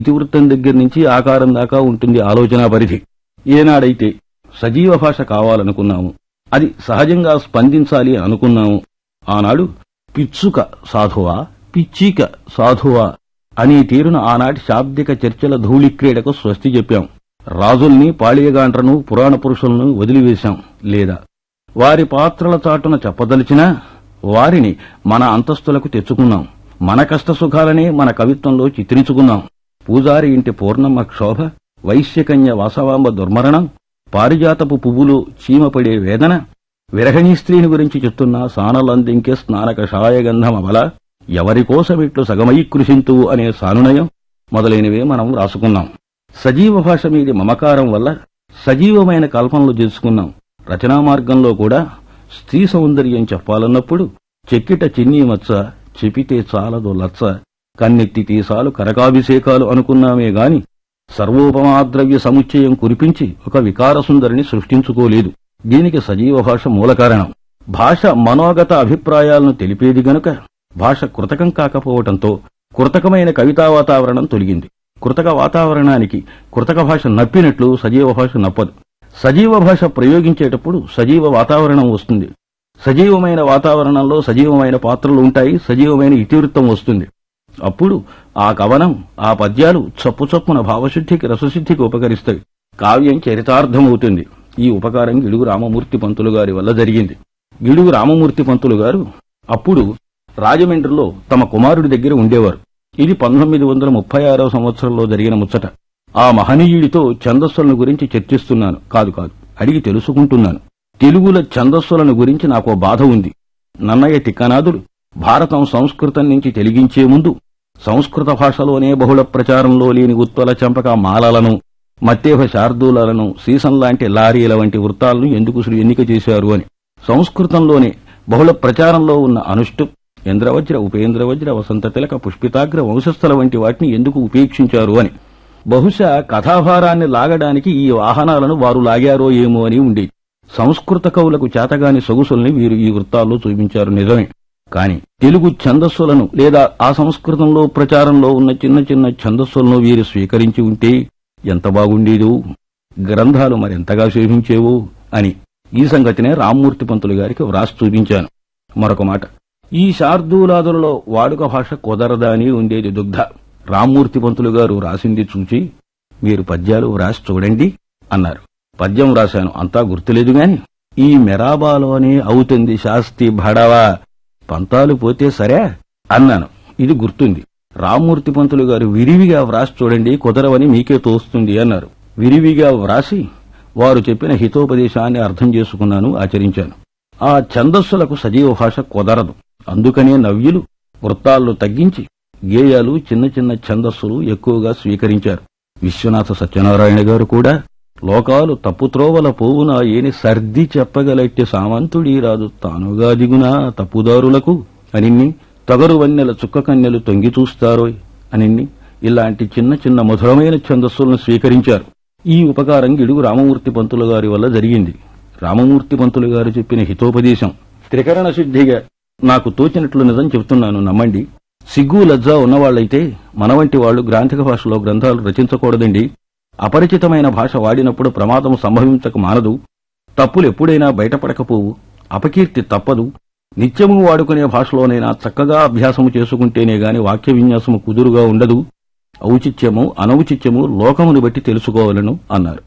ఇతివృత్తం దగ్గర నుంచి ఆకారం దాకా ఉంటుంది ఆలోచనా పరిధి ఏనాడైతే సజీవ భాష కావాలనుకున్నాము అది సహజంగా స్పందించాలి అనుకున్నాము ఆనాడు పిచ్చుక సాధువా పిచ్చిక సాధువా అనే తీరున ఆనాటి శాబ్దిక చర్చల ధూళిక్రీడకు స్వస్తి చెప్పాం రాజుల్ని పాళియగాండ్రను పురాణ పురుషులను వదిలివేశాం లేదా వారి పాత్రల చాటున చెప్పదలిచినా వారిని మన అంతస్తులకు తెచ్చుకున్నాం మన కష్టసుఖాలనే మన కవిత్వంలో చిత్రించుకున్నాం పూజారి ఇంటి పూర్ణమ్మ క్షోభ వైశ్యకన్య వాసవాంబ దుర్మరణం పారిజాతపు పువ్వులు చీమపడే వేదన విరహణీ స్త్రీని గురించి చెప్తున్న సానలందింకే స్నానక షాయగంధం అమల ఎవరికోసమిట్లు సగమై కృషింతువు అనే సానునయం మొదలైనవే మనం రాసుకున్నాం సజీవ భాష మీది మమకారం వల్ల సజీవమైన కల్పనలు చేసుకున్నాం రచనా మార్గంలో కూడా స్త్రీ సౌందర్యం చెప్పాలన్నప్పుడు చెక్కిట చిన్నీ మచ్చ చెపితే చాలదు లచ్చ కన్నెత్తి తీసాలు కరకాభిషేకాలు అనుకున్నామే గాని సర్వోపమాద్రవ్య సముచ్చయం కురిపించి ఒక వికార సుందరిని సృష్టించుకోలేదు దీనికి సజీవ భాష మూల కారణం భాష మనోగత అభిప్రాయాలను తెలిపేది గనుక భాష కృతకం కాకపోవటంతో కృతకమైన కవితా వాతావరణం తొలగింది కృతక వాతావరణానికి కృతక భాష నప్పినట్లు సజీవ భాష నప్పదు సజీవ భాష ప్రయోగించేటప్పుడు సజీవ వాతావరణం వస్తుంది సజీవమైన వాతావరణంలో సజీవమైన పాత్రలు ఉంటాయి సజీవమైన ఇతివృత్తం వస్తుంది అప్పుడు ఆ కవనం ఆ పద్యాలు చప్పు చప్పున భావశుద్ధికి రసశుద్ధికి ఉపకరిస్తాయి కావ్యం చరితార్థమవుతుంది ఈ ఉపకారం గిడుగు రామమూర్తి పంతులు గారి వల్ల జరిగింది గిడుగు రామమూర్తి పంతులు గారు అప్పుడు రాజమండ్రిలో తమ కుమారుడి దగ్గర ఉండేవారు ఇది పంతొమ్మిది వందల ముప్పై ఆరవ సంవత్సరంలో జరిగిన ముచ్చట ఆ మహనీయుడితో ఛందస్సులను గురించి చర్చిస్తున్నాను కాదు కాదు అడిగి తెలుసుకుంటున్నాను తెలుగుల ఛందస్సులను గురించి నాకో బాధ ఉంది నన్నయ్య తిక్కనాథుడు భారతం సంస్కృతం నుంచి తెలిగించే ముందు సంస్కృత భాషలోనే బహుళ ప్రచారంలో లేని ఉత్పల చంపక మాలలను మత్తేహ శార్దూలను సీసం లాంటి లారీల వంటి వృత్తాలను ఎందుకు శ్రీ ఎన్నిక చేశారు అని సంస్కృతంలోనే బహుళ ప్రచారంలో ఉన్న అనుష్టు ఇంద్రవజ్ర ఉపేంద్రవజ్ర వసంత తిలక పుష్పితాగ్ర వంశస్థల వంటి వాటిని ఎందుకు ఉపేక్షించారు అని బహుశా కథాభారాన్ని లాగడానికి ఈ వాహనాలను వారు లాగారో ఏమో అని ఉండేది సంస్కృత కవులకు చేతగాని సొగుసుల్ని వీరు ఈ వృత్తాల్లో చూపించారు నిజమే కాని తెలుగు ఛందస్సులను లేదా ఆ సంస్కృతంలో ప్రచారంలో ఉన్న చిన్న చిన్న ఛందస్సులను వీరు స్వీకరించి ఉంటే ఎంత బాగుండేదో గ్రంథాలు మరెంతగా శోభించేవో అని ఈ సంగతినే రామ్మూర్తి పంతులు గారికి వ్రాసి చూపించాను మరొక మాట ఈ శార్దూలాదులలో వాడుక భాష కుదరదా అని ఉండేది దుగ్ధ రామ్మూర్తి పంతులు గారు రాసింది చూచి మీరు పద్యాలు వ్రాసి చూడండి అన్నారు పద్యం రాశాను అంతా గుర్తులేదు గాని ఈ మెరాబాలోనే అవుతుంది శాస్తి భడవా పంతాలు పోతే సరే అన్నాను ఇది గుర్తుంది రామ్మూర్తి పంతులు గారు విరివిగా వ్రాసి చూడండి కుదరవని మీకే తోస్తుంది అన్నారు విరివిగా వ్రాసి వారు చెప్పిన హితోపదేశాన్ని అర్థం చేసుకున్నాను ఆచరించాను ఆ ఛందస్సులకు సజీవ భాష కుదరదు అందుకనే నవ్యులు వృత్తాలను తగ్గించి గేయాలు చిన్న చిన్న ఛందస్సులు ఎక్కువగా స్వీకరించారు విశ్వనాథ సత్యనారాయణ గారు కూడా లోకాలు తప్పుత్రోవల పోవున ఏని సర్ది చెప్పగలట్టి సామంతుడీ రాదు తానుగా దిగునా తప్పుదారులకు అనిన్ని తగరు వన్నెల చుక్క కన్నెలు తొంగి చూస్తారోయ్ అనిన్ని ఇలాంటి చిన్న చిన్న మధురమైన ఛందస్సులను స్వీకరించారు ఈ ఉపకారం గిడుగు రామమూర్తి పంతులు గారి వల్ల జరిగింది రామమూర్తి పంతులు గారు చెప్పిన హితోపదేశం త్రికరణ శుద్ధిగా నాకు తోచినట్లు నిజం చెబుతున్నాను నమ్మండి సిగ్గు లజ్జ ఉన్నవాళ్లైతే మన వంటి వాళ్లు గ్రాంథిక భాషలో గ్రంథాలు రచించకూడదండి అపరిచితమైన భాష వాడినప్పుడు ప్రమాదం సంభవించక మానదు తప్పులు ఎప్పుడైనా బయటపడకపోవు అపకీర్తి తప్పదు నిత్యము వాడుకునే భాషలోనైనా చక్కగా అభ్యాసము చేసుకుంటేనే గాని వాక్య విన్యాసము కుదురుగా ఉండదు ఔచిత్యము అనౌచిత్యము లోకమును బట్టి తెలుసుకోవాలను అన్నారు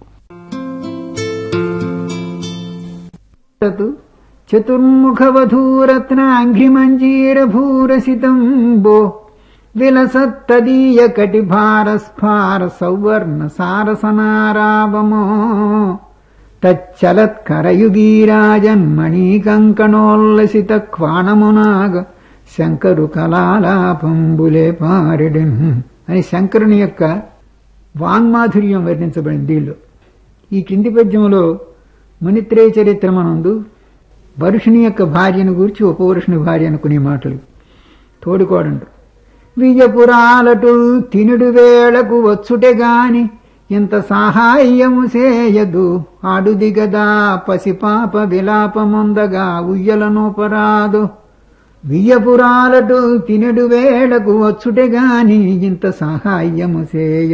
చతుర్ముఖవధూరత్నాంఘ్రిమంజీరభూరసితంబో విలసత్తదీయ కటిభారస్ఫార సౌవర్ణ సారసనారావమో తచ్చలత్కరయుగీరాజన్మణీకంకణోల్లసిత క్వాణమునాగ శంకరు కళాలాపంబులే పారిడిన్ అని శంకరుని యొక్క వాంగ్మాధుర్యం వర్ణించబడింది దీనిలో ఈ కింది పద్యంలో మునిత్రేయ చరిత్రమనందు వరుషుని యొక్క భార్యను గూర్చి ఉపవరుషుని భార్య అనుకునే మాటలు తోడుకోడండు విజపురాలటు తినుడు వేళకు వచ్చుటే గాని ఇంత సహాయము సేయదు ఆడుదిగదా పసిపాప విలాపముందగా ఉయ్యలనోపరాదు వియ్యపురాలటు తినడు వేళకు వచ్చుటే గాని ఇంత సహాయము చేయ